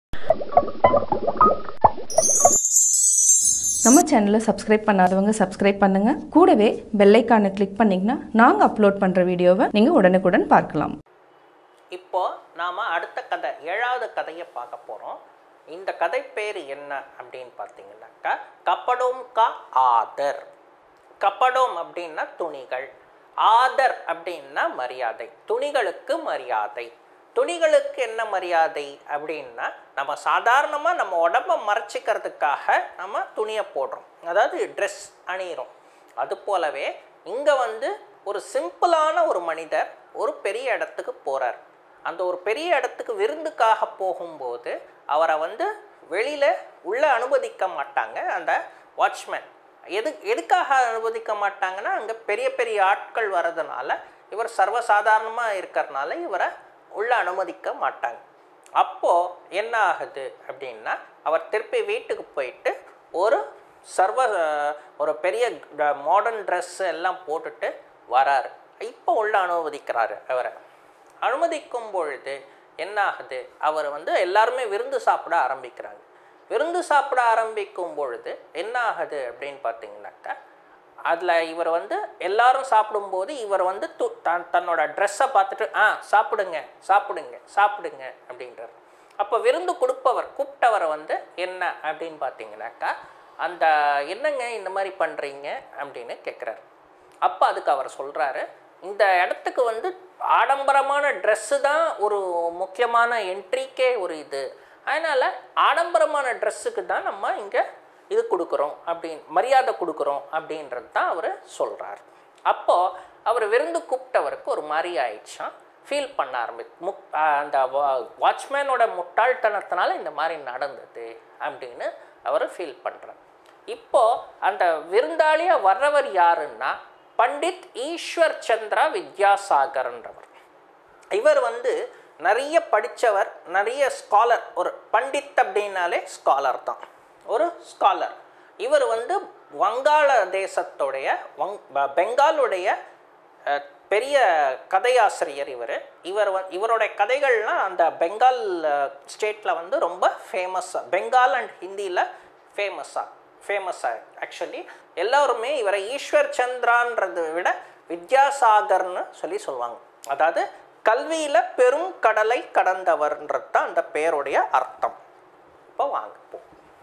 நம்ம சேனலை சப்ஸ்கிரைப் பண்ணாதவங்க சப்ஸ்கிரைப் பண்ணுங்க கூடவே பெல் ஐக்கானை கிளிக் பண்ணிங்கன்னா நாங்கள் அப்லோட் பண்ணுற வீடியோவை நீங்கள் உடனுக்குடன் பார்க்கலாம் இப்போ நாம் அடுத்த கதை ஏழாவது கதையை பார்க்க போகிறோம் இந்த கதை பேர் என்ன அப்படின்னு பார்த்தீங்கன்னாக்கா கப்படோம் கா ஆதர் கப்படோம் அப்படின்னா துணிகள் ஆதர் அப்படின்னா மரியாதை துணிகளுக்கு மரியாதை துணிகளுக்கு என்ன மரியாதை அப்படின்னா நம்ம சாதாரணமாக நம்ம உடம்ப மறைச்சிக்கிறதுக்காக நம்ம துணியை போடுறோம் அதாவது ட்ரெஸ் அணியிறோம் அது போலவே இங்கே வந்து ஒரு சிம்பிளான ஒரு மனிதர் ஒரு பெரிய இடத்துக்கு போகிறார் அந்த ஒரு பெரிய இடத்துக்கு விருந்துக்காக போகும்போது அவரை வந்து வெளியில் உள்ளே அனுமதிக்க மாட்டாங்க அந்த வாட்ச்மேன் எது எதுக்காக அனுமதிக்க மாட்டாங்கன்னா அங்கே பெரிய பெரிய ஆட்கள் வர்றதுனால இவர் சர்வசாதாரணமாக இருக்கிறதுனால இவரை உள்ளே அனுமதிக்க மாட்டாங்க அப்போது என்ன ஆகுது அப்படின்னா அவர் திருப்பி வீட்டுக்கு போயிட்டு ஒரு சர்வ ஒரு பெரிய மாடர்ன் ட்ரெஸ் எல்லாம் போட்டுட்டு வராரு இப்போ உள்ள அனுமதிக்கிறாரு அவரை அனுமதிக்கும் பொழுது என்ன ஆகுது அவர் வந்து எல்லாருமே விருந்து சாப்பிட ஆரம்பிக்கிறாங்க விருந்து சாப்பிட ஆரம்பிக்கும் பொழுது என்ன ஆகுது அப்படின்னு பார்த்தீங்கன்னாக்கா அதில் இவர் வந்து எல்லாரும் சாப்பிடும்போது இவர் வந்து து தன் தன்னோட ட்ரெஸ்ஸை பார்த்துட்டு ஆ சாப்பிடுங்க சாப்பிடுங்க சாப்பிடுங்க அப்படின்றார் அப்போ விருந்து கொடுப்பவர் கூப்பிட்டவரை வந்து என்ன அப்படின்னு பார்த்தீங்கன்னாக்கா அந்த என்னங்க இந்த மாதிரி பண்ணுறீங்க அப்படின்னு கேட்குறாரு அப்போ அதுக்கு அவர் சொல்கிறாரு இந்த இடத்துக்கு வந்து ஆடம்பரமான ட்ரெஸ்ஸு தான் ஒரு முக்கியமான என்ட்ரிக்கே ஒரு இது அதனால் ஆடம்பரமான ட்ரெஸ்ஸுக்கு தான் நம்ம இங்கே இது கொடுக்குறோம் அப்படின்னு மரியாதை கொடுக்குறோம் அப்படின்றது தான் அவர் சொல்கிறார் அப்போது அவர் விருந்து கூப்பிட்டவருக்கு ஒரு மாதிரி ஆயிடுச்சான் ஃபீல் பண்ண ஆரம்பி முக் அந்த வாட்ச்மேனோட முட்டாள்தனத்தினால இந்த மாதிரி நடந்தது அப்படின்னு அவர் ஃபீல் பண்ணுறார் இப்போது அந்த விருந்தாளியாக வர்றவர் யாருன்னா பண்டித் ஈஸ்வர் சந்திரா வித்யாசாகர்ன்றவர் இவர் வந்து நிறைய படித்தவர் நிறைய ஸ்காலர் ஒரு பண்டித் அப்படின்னாலே ஸ்காலர் தான் ஒரு ஸ்காலர் இவர் வந்து வங்காள தேசத்துடைய வங் பெங்காலுடைய பெரிய கதையாசிரியர் இவர் இவர் வ இவருடைய கதைகள்லாம் அந்த பெங்கால் ஸ்டேட்டில் வந்து ரொம்ப ஃபேமஸாக பெங்கால் அண்ட் ஹிந்தியில் ஃபேமஸாக ஃபேமஸாக ஆக்சுவலி எல்லோருமே இவரை ஈஸ்வர் சந்திரான்றதை விட வித்யாசாகர்னு சொல்லி சொல்லுவாங்க அதாவது கல்வியில் பெரும் கடலை கடந்தவர்ன்றது தான் அந்த பேருடைய அர்த்தம் இப்போ வாங்க போ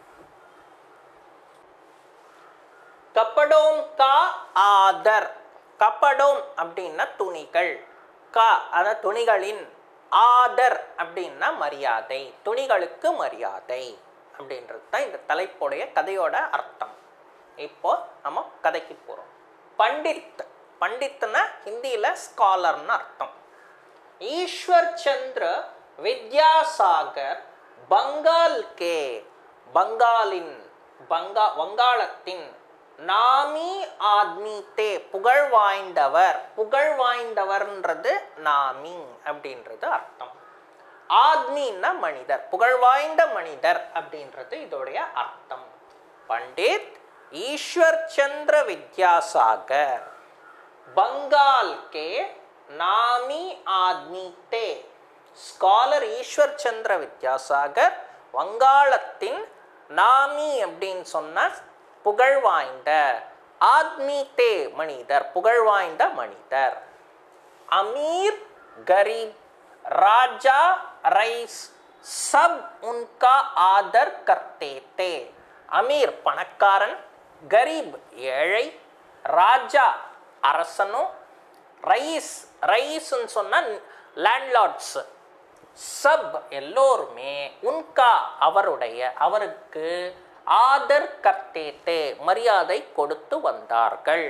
கப்படோம் கா ஆதர் கப்படோம் அப்படின்னா துணிகள் கா அதாவது துணிகளின் ஆதர் அப்படின்னா மரியாதை துணிகளுக்கு மரியாதை அப்படின்றது தான் இந்த தலைப்புடைய கதையோட அர்த்தம் இப்போ நம்ம கதைக்கு போகிறோம் பண்டித் பண்டித்னா ஹிந்தியில் ஸ்காலர்னு அர்த்தம் ஈஸ்வர் சந்திர வித்யாசாகர் பங்கால் கே பங்காலின் பங்கா வங்காளத்தின் நாமி ஆத்மி தே புகழ் வாய்ந்தவர் புகழ் வாய்ந்தவர்ன்றது நாமி அப்படின்றது அர்த்தம் ஆத்மின்னா மனிதர் புகழ் வாய்ந்த மனிதர் அப்படின்றது இதோடைய அர்த்தம் பண்டித் ஈஸ்வர் சந்திர வித்யாசாகர் பங்கால் கே நாமி ஆத்மி தே ஸ்காலர் ஈஸ்வர் சந்திர வித்யாசாகர் வங்காளத்தின் நாமி அப்படின்னு சொன்ன புகழ் வாய்ந்த ஆத்மி தே மனிதர் புகழ் வாய்ந்த மனிதர் அமீர் கரீப் ராஜா ரைஸ் சப் உன்கா ஆதர் கர்த்தே தே அமீர் பணக்காரன் கரீப் ஏழை ராஜா அரசனும் ரைஸ் ரைஸ்ன்னு சொன்னால் லேண்ட்லார்ட்ஸ் சப் எல்லோருமே உன்கா அவருடைய அவருக்கு ஆதர் கர்த்தேத்தே மரியாதை கொடுத்து வந்தார்கள்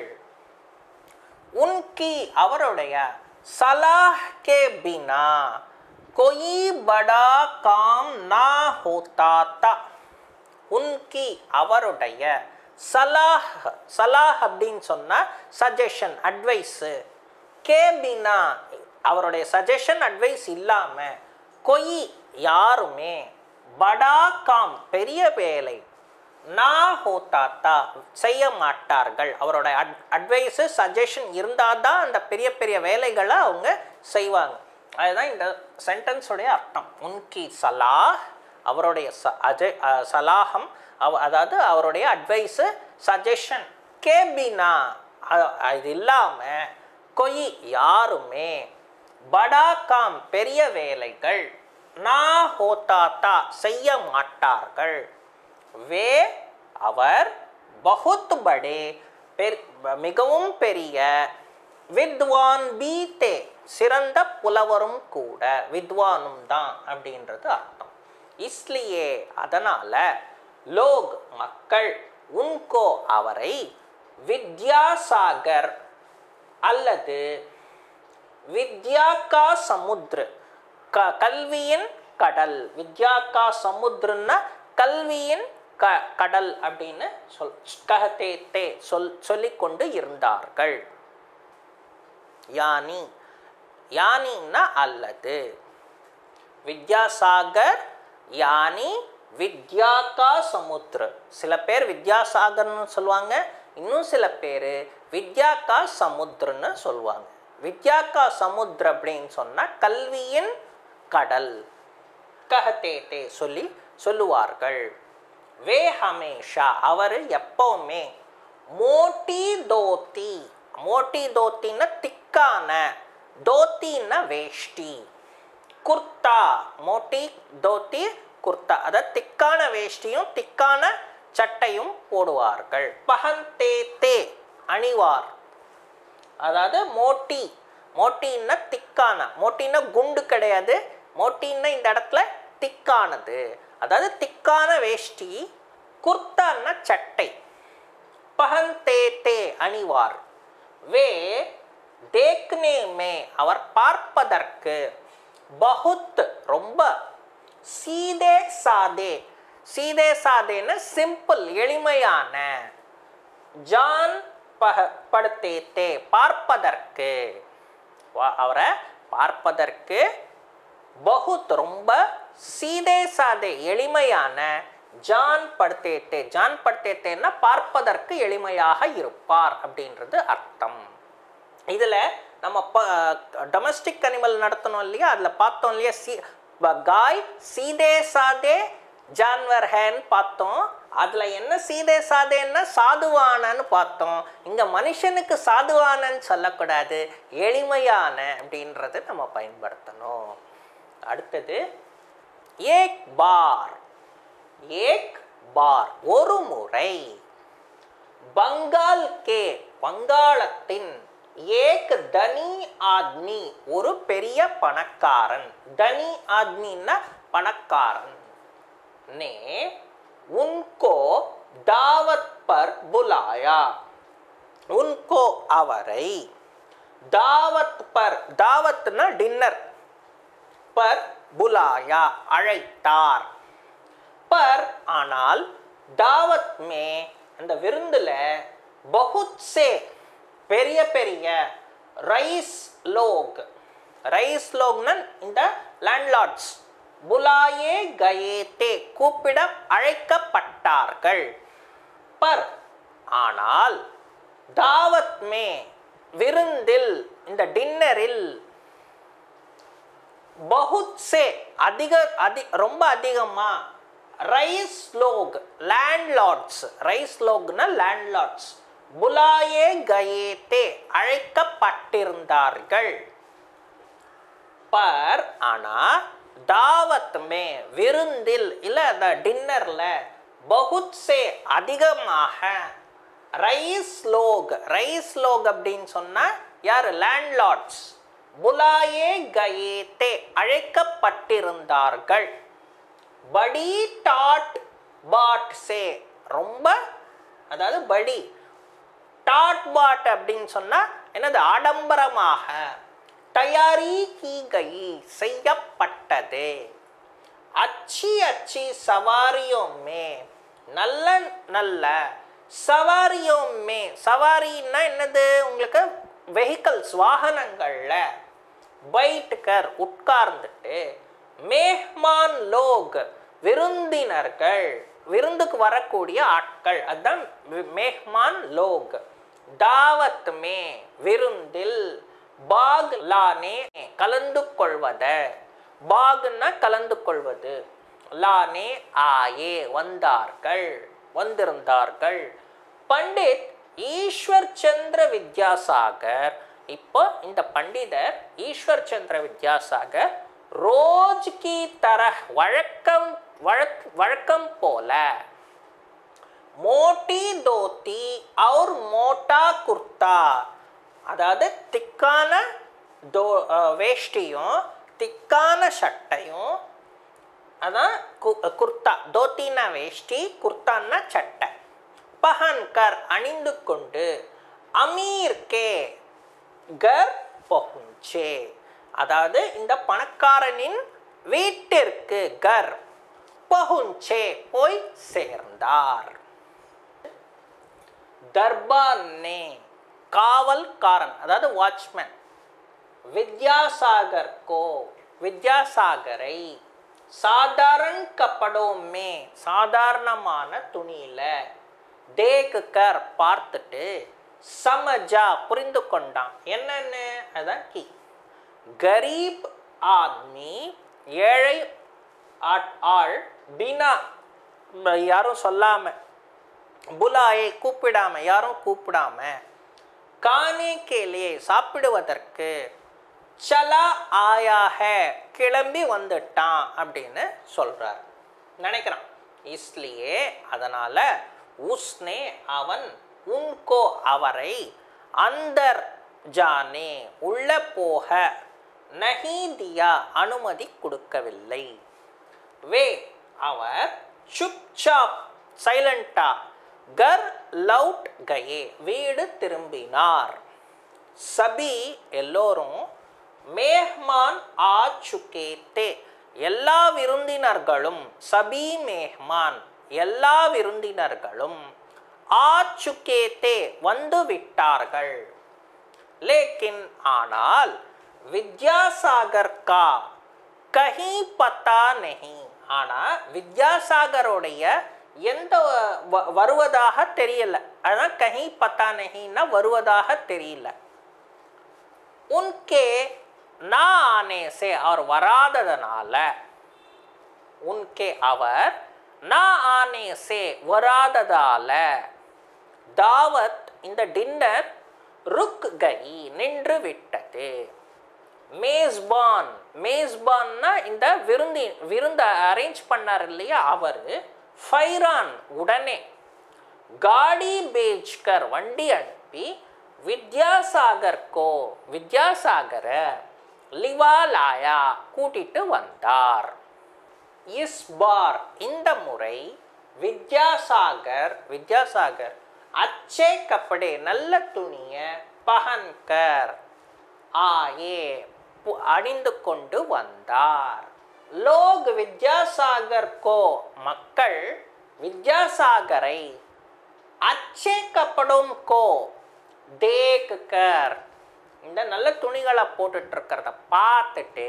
உன்கி அவருடைய சலாஹ் கே பினா கொயி படா காம் நா ஹோத்தா தா உன்கி அவருடைய சலாஹ் சலாஹ் அப்படின்னு சொன்னால் சஜஷன் அட்வைஸு கே பினா அவருடைய சஜஷன் அட்வைஸ் இல்லாமல் கொய் யாருமே படா காம் பெரிய வேலை நா ஹோத்தாத்தா செய்ய மாட்டார்கள் அவரோட அட் அட்வைஸு சஜஷன் இருந்தால் தான் அந்த பெரிய பெரிய வேலைகளை அவங்க செய்வாங்க அதுதான் இந்த சென்டென்ஸுடைய அர்த்தம் உன்கி சலாஹ் அவருடைய ச அஜய் அ, சலாஹம் அவ அதாவது அவருடைய அட்வைஸு சஜஷன் கேபினா இது இல்லாமல் கொய் யாருமே படா காம் பெரிய வேலைகள் நா ஹோத்தாத்தா செய்ய மாட்டார்கள் வே அவர் பகுத் படே பெர் மிகவும் பெரிய வித்வான் பீத்தே சிறந்த புலவரும் கூட வித்வானும் தான் அப்படின்றது அர்த்தம் இஸ்லியே அதனால லோக் மக்கள் உன்கோ அவரை வித்யாசாகர் அல்லது வித்யா கா சமுத்ர க கல்வியின் கடல் வித்யா கா சமுத்ரன்னா கல்வியின் க கடல் அப்படின்னு சொல் கஹத்தே தே சொல் சொல்லிக்கொண்டு இருந்தார்கள் யானி யானின்னா அல்லது வித்யாசாகர் யானி வித்யா கா சமுத்திர சில பேர் வித்யாசாகர்னு சொல்லுவாங்க இன்னும் சில பேர் வித்யா கா சமுத்திரன்னு சொல்லுவாங்க வித்யா கா சமுத்திர அப்படின்னு சொன்னால் கல்வியின் கடல் கஹத்தே தே சொல்லி சொல்லுவார்கள் வே ஹமேஷா அவர் எப்பவுமே மோட்டி தோத்தி மோட்டி தோத்தின்னா திக்கான தோத்தின்னா வேஷ்டி குர்தா மோட்டி தோத்தி குர்தா அதாவது திக்கான வேஷ்டியும் திக்கான சட்டையும் போடுவார்கள் பஹந்தே தே அணிவார் அதாவது மோட்டி மோட்டின்னா திக்கான மோட்டின்னா குண்டு கிடையாது மோட்டின்னா இந்த இடத்துல திக்கானது அதாவது திக்கான வேஷ்டி குர்தான்னா சட்டை பஹந்தே தே அணிவார் வே தேக்னே மே அவர் பார்ப்பதற்கு பகுத் ரொம்ப சீதே சாதே சீதே சாதேன்னு சிம்பிள் எளிமையான ஜான் பக படுத்தேத்தே பார்ப்பதற்கு வா- அவரை பார்ப்பதற்கு பகுத் ரொம்ப சீதே சாதே எளிமையான ஜான் படுத்தேத்தே ஜான் படுத்தேத்தேன்னா பார்ப்பதற்கு எளிமையாக இருப்பார் அப்படின்றது அர்த்தம் இதில் நம்ம டொமஸ்டிக் அனிமல் நடத்தணும் இல்லையா அதில் பார்த்தோம் இல்லையா சி ப- காய் சீதே சாதே ஜான்வர் ஹேன்னு பார்த்தோம் அதில் என்ன சீதே சாதேன்னா சாதுவானன்னு பார்த்தோம் இங்கே மனுஷனுக்கு சாதுவானன்னு சொல்லக்கூடாது எளிமையான அப்படின்றத நம்ம பயன்படுத்தணும் அடுத்தது ஏக் பார் ஏக் பார் ஒரு முறை பங்கால் கே வங்காளத்தின் ஏக் தனி ஆத்மி ஒரு பெரிய பணக்காரன் தனி ஆத்மின்னா பணக்காரன் ने उनको दावत पर बुलाया उनको அவரை தாவத் பர் தாவத்னா டின்னர் பர் புலாயா அழைத்தார் பர் ஆனால் தாவத் மே அந்த விருந்துல பகுத் சே பெரிய பெரிய ரைஸ் லோக் ரைஸ் லோக்னா இந்த லேண்ட்லார்ட்ஸ் புலாயே கயேத்தே கூப்பிட அழைக்கப்பட்டார்கள் பர் ஆனால் தாவத் மே விருந்தில் இந்த டின்னரில் பகுத் சே அதிக அதி ரொம்ப அதிகமா ரைஸ் லோக் லேண்ட்லார்ட்ஸ் ரைஸ் லோக்னா லேண்ட்லார்ட்ஸ் புலாயே கயேத்தே அழைக்கப்பட்டிருந்தார்கள் பர் ஆனா தாவத் மே விருந்தில் இல்ல அந்த டின்னர்ல பகுத் சே அதிகமாக ரைஸ் லோக் ரைஸ் லோக் அப்படின்னு சொன்னா யார் லேண்ட்லார்ட்ஸ் புலாயே கயேத்தே அழைக்கப்பட்டிருந்தார்கள் படி டாட் பாட் சே ரொம்ப அதாவது படி டாட் பாட் அப்படின்னு சொன்னா என்னது ஆடம்பரமாக தயாரி கீகை செய்யப்பட்டது அச்சி அச்சி சவாரியோமே நல்ல நல்ல சவாரியோமே சவாரின்னா என்னது உங்களுக்கு வெஹிக்கல்ஸ் வாகனங்கள்ல பைட்டுக்கர் உட்கார்ந்துட்டு மேஹ்மான் லோக் விருந்தினர்கள் விருந்துக்கு வரக்கூடிய ஆட்கள் அதுதான் வி- மேஹ்மான் லோக் தாவத் மே விருந்தில் பாக் லானே கலந்து கொள்வத பாக்னா கலந்து கொள்வது லானே ஆயே வந்தார்கள் வந்திருந்தார்கள் பண்டித் ஈஸ்வர் சந்திர வித்யாசாகர் இப்போ இந்த பண்டிதர் ஈஸ்வர் சந்திர வித்யாசாகர் ரோஜ் கி தரஹ் வழக்கம் வழக் வழக்கம் போல மோட்டி தோத்தி और மோட்டா குர்தா அதாவது திக்கான தோ அஹ், வேஷ்டியும் திக்கான சட்டையும் அதான் கு- குர்தா தோத்தினா வேஷ்டி குர்தான்னா சட்டை பஹன்கர் அணிந்து கொண்டு அமீர் கே கர் பகுஞ்சே அதாவது இந்த பணக்காரனின் வீட்டிற்கு கர் பகுஞ்சே போய் சேர்ந்தார் தர்பார் நே காவல்காரன் அதாவது வாட்ச்மேன் வித்யாசாகர் கோ வித்யாசாகரை சாதாரண கப்படோமே சாதாரணமான துணியில தேக்குக்கர் பார்த்துட்டு சமஜா புரிந்து கொண்டான் என்னன்னு அதான் கி கரீப் ஆத்மி ஏழை ஆட்- ஆள் பினா யாரும் சொல்லாம புலாயை கூப்பிடாம யாரும் கூப்பிடாம கானே கேலியே சாப்பிடுவதற்கு சலா ஆயா ஹே கிளம்பி வந்துட்டான் அப்படின்னு சொல்றார் நினைக்கிறான் இஸ்லியே அதனால உஸ்னே அவன் உன்கோ அவரை அந்தர் ஜானே உள்ள போக நஹி தியா அனுமதி கொடுக்கவில்லை வே அவர் சுப்சாப் சைலண்டா கர் லவுட் கயே வீடு திரும்பினார் சபி எல்லோரும் மேஹ்மான் ஆ சுகே தே எல்லா விருந்தினர்களும் சபி மேஹ்மான் எல்லா விருந்தினர்களும் ஆ சுகே தே வந்து விட்டார்கள் லேக்கின் ஆனால் வித்யாசாகர் கா கஹி பத்தா நெஹி ஆனா வித்யாசாகருடைய எந்த வ- வருவதாக தெரியல அதான் கஹி பத்தா நெஹின்னா வருவதாக தெரியல உன்கே நா ஆனே சே அவர் வராததனால உன்கே அவர் நா ஆனே சே வராததால தாவத் இந்த டின்னர் ருக் கை நின்று விட்டது மேஸ்பான் மேஸ்பான்னா இந்த விருந்தி விருந்த அரேஞ்ச் பண்ணார் இல்லையா அவர் ஃபைரான் உடனே காடி பேஜ்கர் வண்டி அனுப்பி வித்யாசாகர் கோ வித்யாசாகரை லிவாலாயா கூட்டிட்டு வந்தார் இஸ் பார் இந்த முறை வித்யாசாகர் வித்யாசாகர் அச்சே கப்படே நல்ல துணிய பகன்கர் ஆயே பு- அணிந்து கொண்டு வந்தார் லோக் வித்யாசாகர் கோ மக்கள் வித்யாசாகரை அச்சே கப்படும் கோ தேக் கர் இந்த நல்ல துணிகளை போட்டுட்டு இருக்கிறத பார்த்துட்டு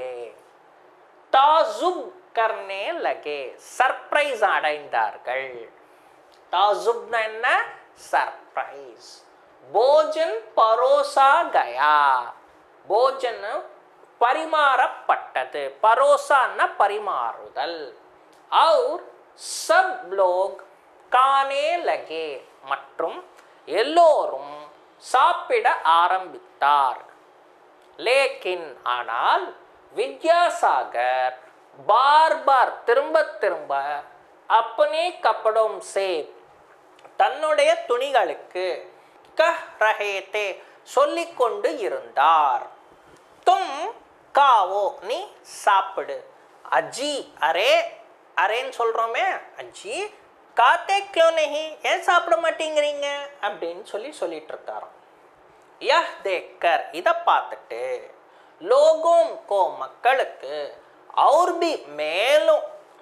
தாசுப் கர்னே லகே சர்ப்ரைஸ் அடைந்தார்கள் தாசுப்னா என்ன சர்ப்ரைஸ் போஜன் பரோசா கயா போஜன் பரிமாறப்பட்டது பரோசான்னா பரிமாறுதல் और सब लोग கானே லகே மற்றும் எல்லோரும் சாப்பிட ஆரம்பித்தார் லேக்கின் ஆனால் வித்யாசாகர் பார் பார் திரும்ப திரும்ப அப்பனே கப்படும் சே தன்னுடைய துணிகளுக்கு கஹ் ரஹேத்தே சொல்லிக்கொண்டு இருந்தார் தும் காவோ நீ சாப்பிடு அஜி அரே அரேன்னு சொல்கிறோமே அஜி காத்தே கியோ நஹி ஏன் சாப்பிட மாட்டேங்கிறீங்க அப்படின்னு சொல்லி சொல்லிட்டு இருக்காராம் யஹ் தேக்கர் இதை பார்த்துட்டு லோகோம் கோ மக்களுக்கு और भी மேலும்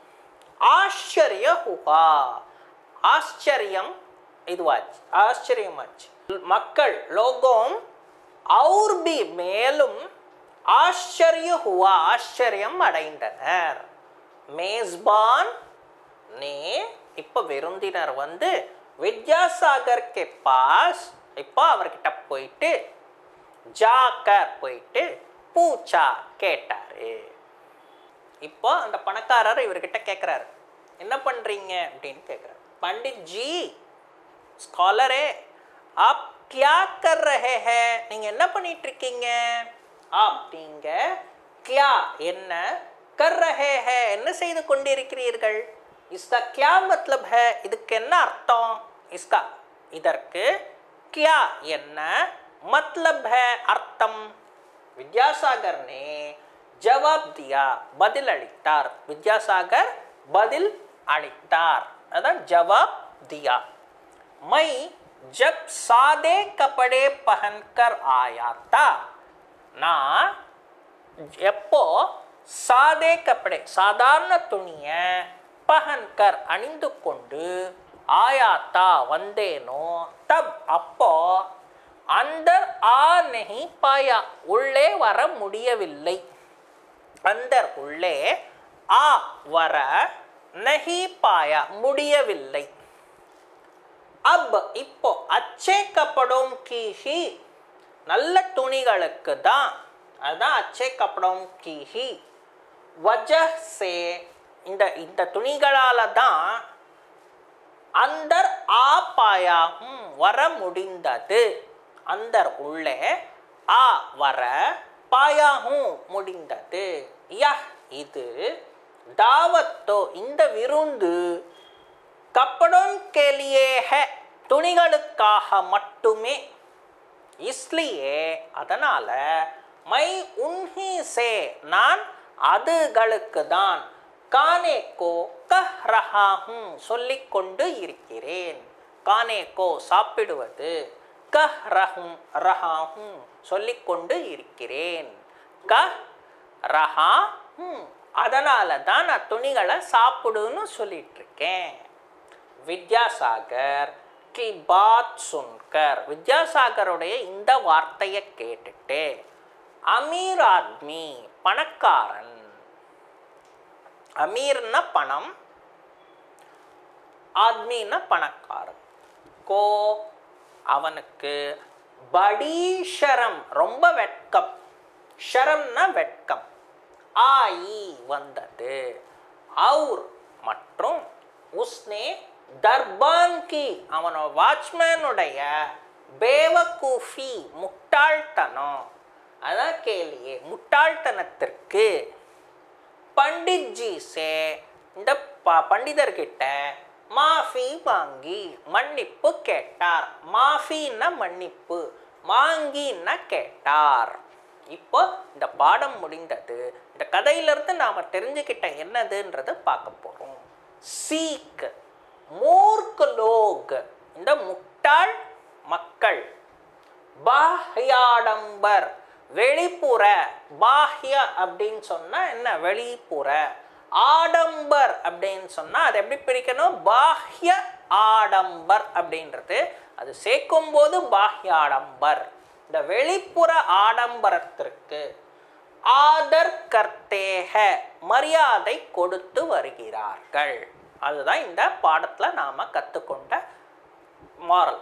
ஆச்சரிய ஹுவா ஆச்சரியம் இதுவாச்சு ஆச்சரியமாச்சு மக்கள் லோகோம் और भी மேலும் ஆச்சரிய ஹுவா ஆச்சரியம் அடைந்தனர் மேஸ்பான் நே இப்போ விருந்தினர் வந்து வித்யாசாகர் கே பாஸ் இப்போ அவர்கிட்ட போயிட்டு ஜாக்கர் போயிட்டு பூச்சா கேட்டாரு இப்போ அந்த பணக்காரர் இவர்கிட்ட கேட்குறாரு என்ன பண்ணுறீங்க அப்படின்னு கேட்குறாரு பண்டிட் ஜி ஸ்காலரே ஆப் கியா கர் ரஹே ஹே நீங்கள் என்ன பண்ணிட்டு இருக்கீங்க ஆப் நீங்க கியா என்ன கர் ரஹே ஹே என்ன செய்து கொண்டிருக்கிறீர்கள் இஸ்கா கியா மத்லப் ஹே இதுக்கு என்ன அர்த்தம் இஸ்கா இதற்கு கியா என்ன மத்லப் ஹே அர்த்தம் வித்யாசாகர் ने जवाब दिया பதில் அளித்தார் வித்யாசாகர் பதில் அளித்தார் அதான் ஜவாப் दिया मैं जब सादे कपड़े पहनकर आया था நான் எப்போ சாதே கப்படே சாதாரண துணியை பஹன்கர் அணிந்து கொண்டு ஆயாத்தா வந்தேனோ தப் அப்போ அந்தர் ஆ நெஹி பாயா உள்ளே வர முடியவில்லை அந்தர் உள்ளே ஆ வர நஹி பாயா முடியவில்லை அப் இப்போ அச்சே கப்படோம் கி ஹி நல்ல துணிகளுக்கு தான் அதுதான் அச்சே கப்படோம் கி ஹி வஜஹ் சே இந்த இந்த துணிகளால தான் அந்தர் ஆ பாயாகும் வர முடிந்தது அந்தர் உள்ளே ஆ வர பாயாகும் முடிந்தது யஹ் இது தாவத்தோ இந்த விருந்து கப்படம் கேலியே ஹே துணிகளுக்காக மட்டுமே இஸ்லியே அதனால மை உன்ஹி சே நான் அதுகளுக்கு தான் கானே கோ கஹ் ரஹாஹும் சொல்லிக்கொண்டு இருக்கிறேன் கானே கோ சாப்பிடுவது கஹ் ரஹும் ரஹாஹும் சொல்லிக்கொண்டு இருக்கிறேன் கஹ் ரஹாஹும் அதனால தான் நான் துணிகளை சாப்பிடுன்னு சொல்லிட்டு இருக்கேன் வித்யாசாகர் கி பாத் சுன்கர் வித்யாசாகருடைய இந்த வார்த்தையை கேட்டுட்டு அமீர் ஆத்மி பணக்காரன் அமீர்னா பணம் ஆத்மின்னா பணக்காரன் கோ அவனுக்கு படி ஷரம் ரொம்ப வெட்கம் ஷரம்னா வெட்கம் ஆயி வந்தது அவுர் மற்றும் உஸ்னே தர்பான் கி அவனோ வாட்ச்மேனுடைய பேவகூஃபி முட்டாள்தனம் அதான் கேலியே முட்டாள்தனத்திற்கு பண்டித் ஜி சே இந்த ப பண்டிதர்கிட்ட மாஃபி வாங்கி மன்னிப்பு கேட்டார் மாஃபின்னா மன்னிப்பு வாங்கின்னா கேட்டார் இப்போ இந்த பாடம் முடிந்தது இந்த கதையிலிருந்து நாம் தெரிஞ்சுக்கிட்ட என்னதுன்றது பார்க்க போகிறோம் சீக் மூர்க்க லோக் இந்த முட்டாள் மக்கள் பாஹ்யாடம்பர் வெளிப்புற பாஹ்ய அப்படின்னு சொன்னா என்ன வெளிப்புற ஆடம்பர் அப்படின்னு சொன்னா அதை எப்படி பிரிக்கணும் பாஹ்ய ஆடம்பர் அப்படின்றது அது சேர்க்கும் போது பாஹ்யாடம்பர் இந்த வெளிப்புற ஆடம்பரத்திற்கு ஆதர் கர்த்தேக மரியாதை கொடுத்து வருகிறார்கள் அதுதான் இந்த பாடத்துல நாம கத்துக்கொண்ட மாரல்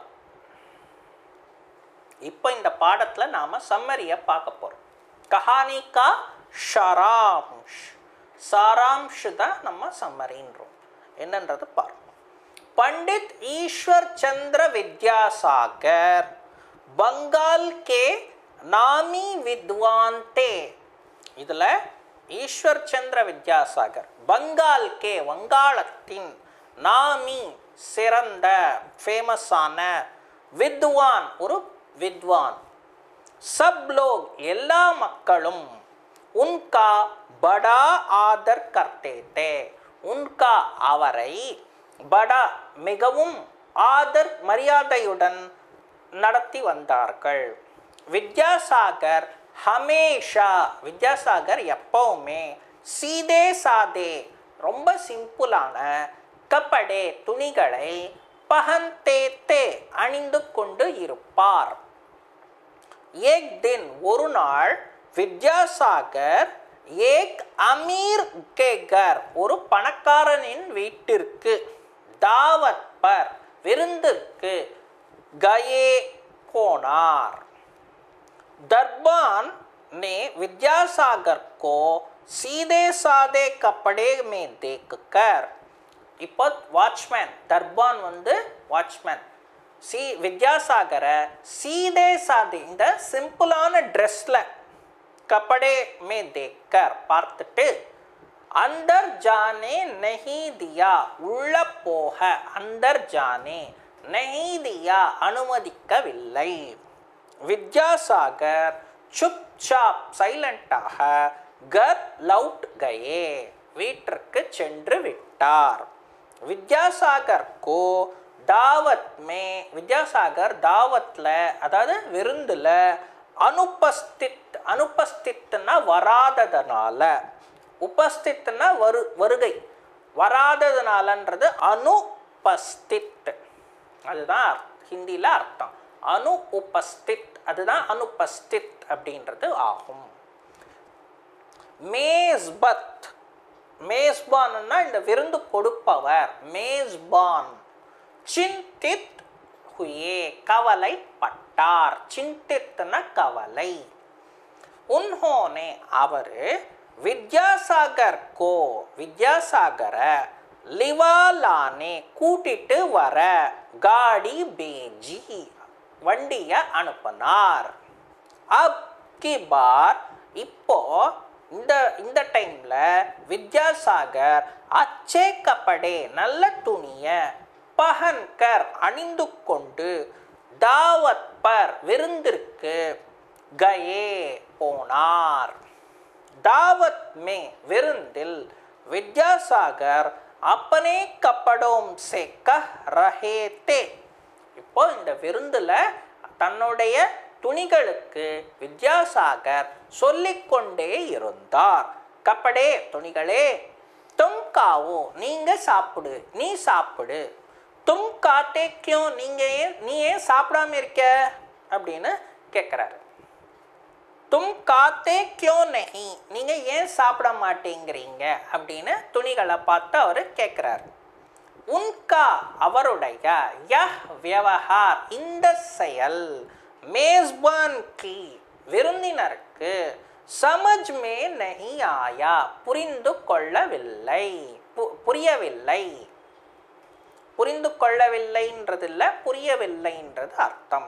இப்போ இந்த பாடத்துல நாம சம்மரியை பார்க்க போறோம் கஹானி கா ஷராம்ஷ் சாராம்ஷ் தான் நம்ம சம்மரின்றோம் என்னன்றது பார்ப்போம் पंडित ईश्वर चंद्र विद्यासागर बंगाल के नामी विद्वान थे இதில் ஈஸ்வர் சந்திர வித்யாசாகர் பங்கால் கே வங்காளத்தின் நாமி சிறந்த ஃபேமஸான வித்வான் ஒரு வித்வான் சப் லோக் எல்லா மக்களும் உன்கா படா ஆதர் கர்த்தே தே உன்கா அவரை படா மிகவும் ஆதர் மரியாதையுடன் நடத்தி வந்தார்கள் வித்யாசாகர் ஹமேஷா வித்யாசாகர் எப்பவுமே சீதே சாதே ரொம்ப சிம்பிளான கப்படே துணிகளை பகந்தேத்தே அணிந்து கொண்டு இருப்பார் ஏக் தின் ஒரு நாள் வித்யாசாகர் ஏக் அமீர் கேகர் ஒரு பணக்காரனின் வீட்டிற்கு தாவத் பர் விருந்திற்கு கயே போனார் दरबान ने विद्यासागर को सीधे सादे कपड़े में देखकर இப்போ வாட்ச்மேன் தர்பான் வந்து வாட்ச்மேன் சி வித்யாசாகரை சீதே சாதி இந்த சிம்பிளான ட்ரெஸ்ஸில் கப்படே மே தேக்கர் பார்த்துட்டு அந்தர் ஜானே நஹி தியா உள்ள போக அந்தர் ஜானே நஹி தியா அனுமதிக்கவில்லை வித்யாசாகர் சுப் சாப் சைலண்டாக கர் லவுட் கயே வீட்டிற்கு சென்று விட்டார் வித்யாசாகர் கோ தாவத் மே வித்யாசாகர் தாவத்ல அதாவது விருந்துல அனுபஸ்தித் அனுபஸ்தித்னா வராததனால உபஸ்தித்னா வரு வருகை வராததுனாலன்றது அனுபஸ்தித் அதுதான் ஹிந்தியில் அர்த்தம் அனு உபஸ்தித் அதுதான் அனுபஸ்தித் அப்படின்றது ஆகும் மேஸ்பத் மேஸ்பான்னா இந்த விருந்து கொடுப்பவர் மேஸ்பான் சிந்தித் ஹுயே கவலைப்பட்டார் சிந்தித்னா கவலை உன்ஹோனே அவர் வித்யாசாகர் கோ வித்யாசாகரை லிவாலானே கூட்டிட்டு வர காடி பேஜி வண்டியை அனுப்பினார் அப் கி பார் இப்போ இந்த இந்த டைம்ல வித்யாசாகர் அச்சே கப்படே நல்ல துணிய பகன்கர் அணிந்து கொண்டு தாவத் பர் விருந்திற்கு கயே போனார் தாவத் மே விருந்தில் வித்யாசாகர் அப்பனே கப்படோம் சே கஹ் ரஹே தே இப்போ இந்த விருந்தில் தன்னுடைய துணிகளுக்கு வித்யாசாகர் சொல்லிக்கொண்டே இருந்தார் கப்படே துணிகளே தும் காவோ நீங்க சாப்பிடு நீ சாப்பிடு தும் காத்தே கியோ நீங்க ஏன் நீ ஏன் சாப்பிடாம இருக்க அப்படின்னு கேட்குறாரு தும் காத்தே கியோ நஹி நீங்க ஏன் சாப்பிட மாட்டேங்கிறீங்க அப்படின்னு துணிகளை பார்த்து அவர் கேட்குறாரு உன்கா அவருடைய யஹ் வியவஹார் இந்த செயல் மேஸ்பான் கி விருந்தினருக்கு சமஜ் மே நஹி ஆயா புரிந்து கொள்ளவில்லை பு- புரியவில்லை புரிந்து கொள்ளவில்லைன்றது இல்லை புரியவில்லைன்றது அர்த்தம்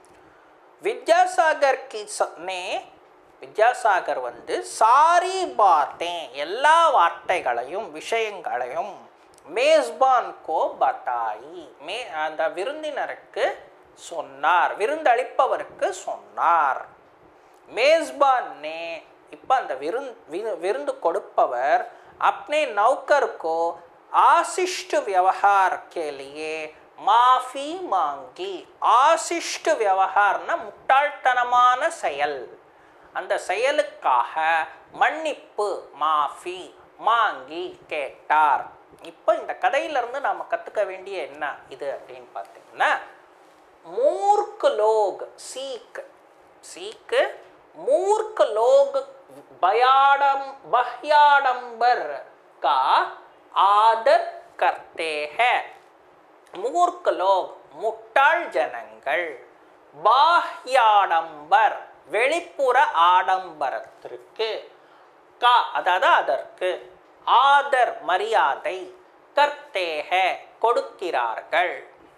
வித்யாசாகர் கி ச- நே வித்யாசாகர் வந்து சாரி பாத்தே எல்லா வார்த்தைகளையும் விஷயங்களையும் மேஸ்பான் கோ பத்தாயி மே அந்த விருந்தினருக்கு சொன்னார் விருந்தளிப்பவருக்கு சொன்னார் மேஸ்பான் நே இப்போ அந்த விருந் வி- விருந்து கொடுப்பவர் अपने नौकर को आशिष्ट व्यवहार के लिए மாஃபி மாங்கி ஆசிஷ்டு விவகாரம்னா முட்டாள்தனமான செயல் அந்த செயலுக்காக மன்னிப்பு மாஃபி மாங்கி கேட்டார் இப்போ இந்த கதையிலிருந்து நாம் கற்றுக்க வேண்டிய என்ன இது அப்படின்னு பார்த்தீங்கன்னா மூர்ख लोग सीख सीख मूर्ख लोग बयाडम बह्याडंबर का आदर करते हैं மூர்க்க லோக் முட்டாள் ஜனங்கள் பாஹ்யாடம்பர் வெளிப்புற ஆடம்பரத்திற்கு கா அதாவது அதற்கு ஆதர் மரியாதை கர்த்தேக கொடுக்கிறார்கள்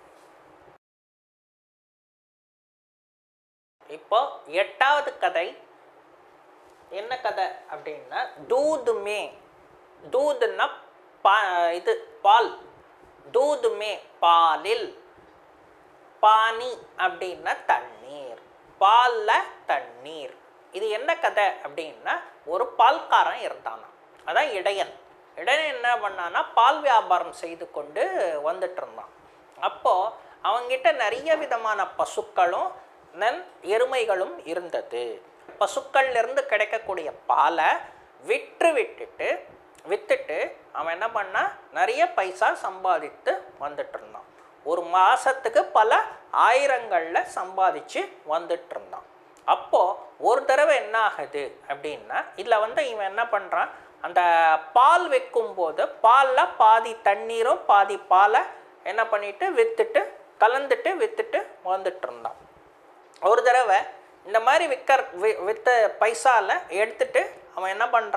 இப்போ எட்டாவது கதை என்ன கதை அப்படின்னா தூதுமே தூதுன்னா பா இது பால் தூதுமே பாலில் பானி அப்படின்னா தண்ணீர் பாலில் தண்ணீர் இது என்ன கதை அப்படின்னா ஒரு பால்காரன் இருந்தானா அதான் இடையன் இடையன் என்ன பண்ணான்னா பால் வியாபாரம் செய்து கொண்டு வந்துட்டு இருந்தான் அப்போது அவங்கிட்ட நிறைய விதமான பசுக்களும் நன் எருமைகளும் இருந்தது பசுக்கள்ல இருந்து கிடைக்கக்கூடிய பாலை விற்று விட்டுட்டு வித்துட்டு அவன் என்ன பண்ணா நிறைய பைசா சம்பாதித்து வந்துட்டு இருந்தான் ஒரு மாசத்துக்கு பல ஆயிரங்கள்ல சம்பாதிச்சு வந்துட்டு இருந்தான் அப்போ ஒரு தடவை என்ன ஆகுது அப்படின்னா இதில் வந்து இவன் என்ன பண்ணுறான் அந்த பால் வைக்கும்போது பாலில் பாதி தண்ணீரும் பாதி பாலை என்ன பண்ணிட்டு வித்துட்டு கலந்துட்டு வித்துட்டு வந்துட்டு இருந்தான் ஒரு தடவை இந்த மாதிரி விற்கர் வி வித்த பைசால எடுத்துட்டு அவன் என்ன பண்ணுறான்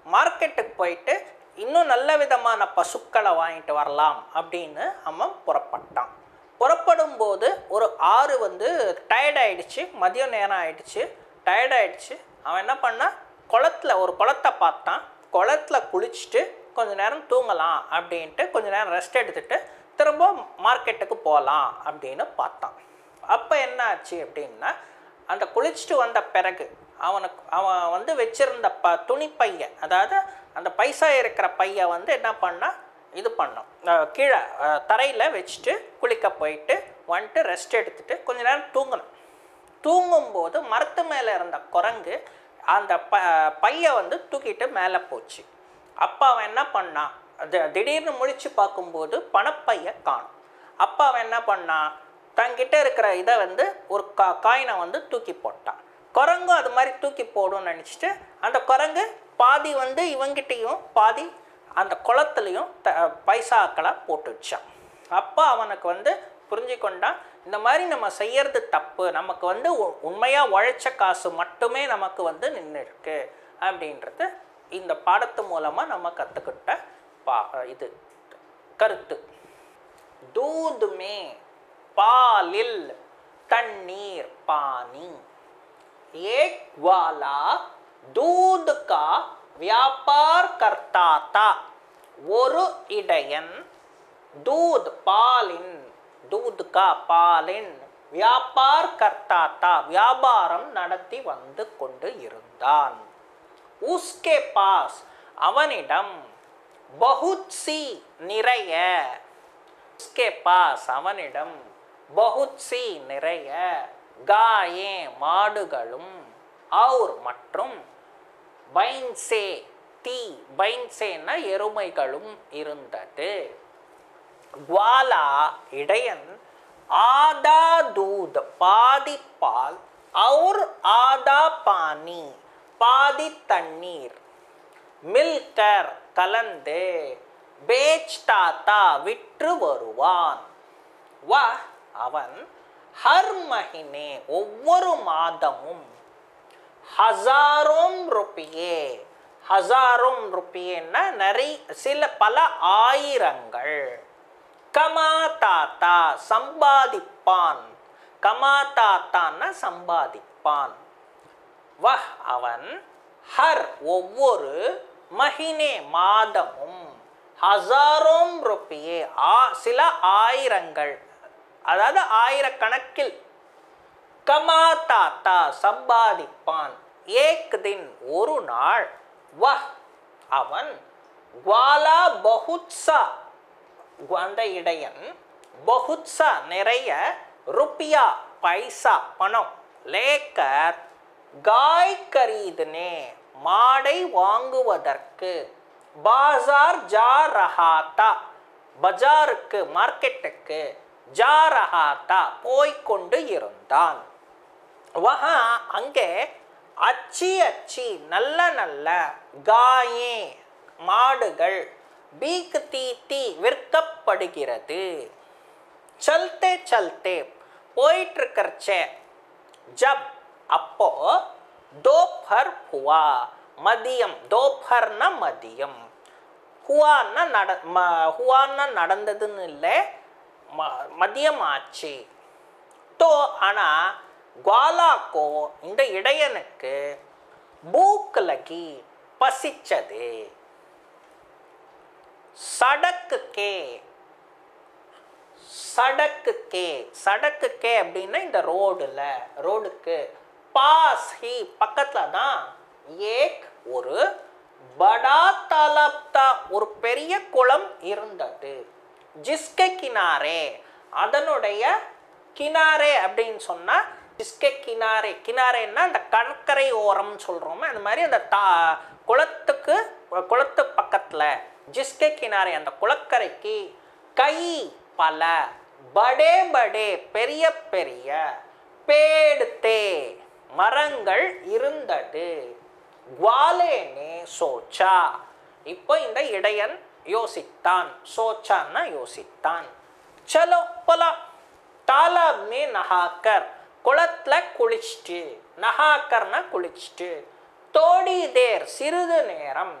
மார்க்கெட்டுக்கு போயிட்டு இன்னும் நல்ல விதமான பசுக்களை வாங்கிட்டு வரலாம் அப்படின்னு அவன் புறப்பட்டான் புறப்படும் போது ஒரு ஆறு வந்து டயர்ட் ஆயிடுச்சு மதியம் நேரம் ஆயிடுச்சு டயர்ட் ஆயிடுச்சு அவன் என்ன பண்ணான் குளத்துல ஒரு குளத்தை பார்த்தான் குளத்துல குளிச்சுட்டு கொஞ்ச நேரம் தூங்கலாம் அப்படின்ட்டு கொஞ்ச நேரம் ரெஸ்ட் எடுத்துட்டு திரும்ப மார்க்கெட்டுக்கு போகலாம் அப்படின்னு பார்த்தான் அப்போ என்ன ஆச்சு அப்படின்னா அந்த குளிச்சுட்டு வந்த பிறகு அவனுக்கு அவன் வந்து வச்சிருந்த ப துணி பைய அதாவது அந்த பைசா இருக்கிற பைய வந்து என்ன பண்ணா இது பண்ணோம் அஹ் கீழே தரையில் வச்சுட்டு குளிக்க போயிட்டு வந்துட்டு ரெஸ்ட் எடுத்துட்டு கொஞ்ச நேரம் தூங்கணும் தூங்கும்போது மரத்து மேலே இருந்த குரங்கு அந்த ப பையை வந்து தூக்கிட்டு மேலே போச்சு அப்போ அவன் என்ன பண்ணான் அது திடீர்னு முழிச்சு பார்க்கும்போது பணப்பையை காணும் அப்போ அவன் என்ன பண்ணான் தங்கிட்ட இருக்கிற இதை வந்து ஒரு கா காயினை வந்து தூக்கி போட்டான் குரங்கும் அது மாதிரி தூக்கி போடும்னு நினச்சிட்டு அந்த குரங்கு பாதி வந்து இவங்கிட்டேயும் பாதி அந்த குளத்துலையும் த பைசாக்களை போட்டு வச்சான் அப்போ அவனுக்கு வந்து புரிஞ்சு கொண்டான் இந்த மாதிரி நம்ம செய்யறது தப்பு நமக்கு வந்து உ- உண்மையா உழைச்ச காசு மட்டுமே நமக்கு வந்து நின்று இருக்கு அப்படின்றது இந்த பாடத்து மூலமா நம்ம கற்றுக்கிட்ட பா இது கருத்து दूध में பாலில் தண்ணீர் पानी एक वाला दूध का व्यापार करता था ஒரு இடையன் दूध பாலின் दूध का பாலின் வியாபார் கர்த்தாத்தா வியாபாரம் நடத்தி வந்து கொண்டு இருந்தான் உஸ்கே பாஸ் அவனிடம் பகுத் சி நிறைய उसके पास அவனிடம் बहुत சி நிறைய காயே மாடுகளும் और மற்றும் பைன்சே தீ பைன்சேன்னா எருமைகளும் இருந்தது குவாலா இடையன் ஆதா தூத் பாதி பால் और ஆதா பானி பாதி தண்ணீர் மில்கர் கலந்து பேச்டாத்தா விற்று வருவான் வா அவன் ஹர் மஹினே ஒவ்வொரு மாதமும் ஹசாரோம் ருப்பியே ஹசாரோம் ருப்பியேன்னா நிறைய சில பல ஆயிரங்கள் கமா தாத்தா சம்பாதிப்பான் கமா தாத்தான்னா சம்பாதிப்பான் வஹ் அவன் ஹர் ஒவ்வொரு மஹினே மாதமும் ஹசாரோம் ருப்பியே ஆ சில ஆயிரங்கள் அதாவது ஆயிரக்கணக்கில் கமா தாத்தா சம்பாதிப்பான் ஏக் தின் ஒரு நாள் வஹ் அவன் குவாலா பகுத்சா அந்த இடையன் பகுத்சா நிறைய ருப்பியா பைசா பணம் லேக்கர் காய் கரீதுனே மாடை வாங்குவதற்கு பாசார் ஜா ரஹாத்தா பஜாருக்கு மார்க்கெட்டுக்கு ஜா ரஹாத்தா போய்க்கொண்டு இருந்தான் வஹா அங்கே அச்சி அச்சி நல்ல நல்ல காயே மாடுகள் பீக் தீத்தி விற்கப்படுகிறது சல்தே சல்தே போயிட்டு இருக்கிறச்சே ஜப் அப்போ தோப்பர் ஹுவா மதியம் தோப்பர்னா மதியம் ஹுவான்னா நட ம ஹுவான்னா நடந்ததுன்னு இல்லை ம மதியம் ஆச்சு தோ ஆனால் குவாலாக்கோ இந்த இடையனுக்கு பூக் லகி பசிச்சது சடக்கு கே சடக்கு கே சடக்கு கே அப்படின்னா இந்த ரோடுல ரோடுக்கு பாஸ் ஹி பக்கத்துல தான் ஏக் ஒரு படா தலப்தா ஒரு பெரிய குளம் இருந்தது ஜிஸ்கே கினாரே அதனுடைய கினாரே அப்படின்னு சொன்னா ஜிஸ்கே கினாரே கினாரேன்னா அந்த கடற்கரை ஓரம் சொல்றோமே அந்த மாதிரி அந்த தா குளத்துக்கு குளத்து பக்கத்துல ஜிஸ்கே கினாரே அந்த குளக்கரைக்கு கை பல படே படே பெரிய பெரிய பேடுத்தே மரங்கள் இருந்தது குவாலேனே சோச்சா இப்போ இந்த இடையன் யோசித்தான் சோச்சான்னா யோசித்தான் சலோ போலாம் தாலாப் மே நஹாக்கர் குளத்துல குளிச்சுட்டு நஹாக்கர்னா குளிச்சுட்டு தோடி தேர் சிறிது நேரம்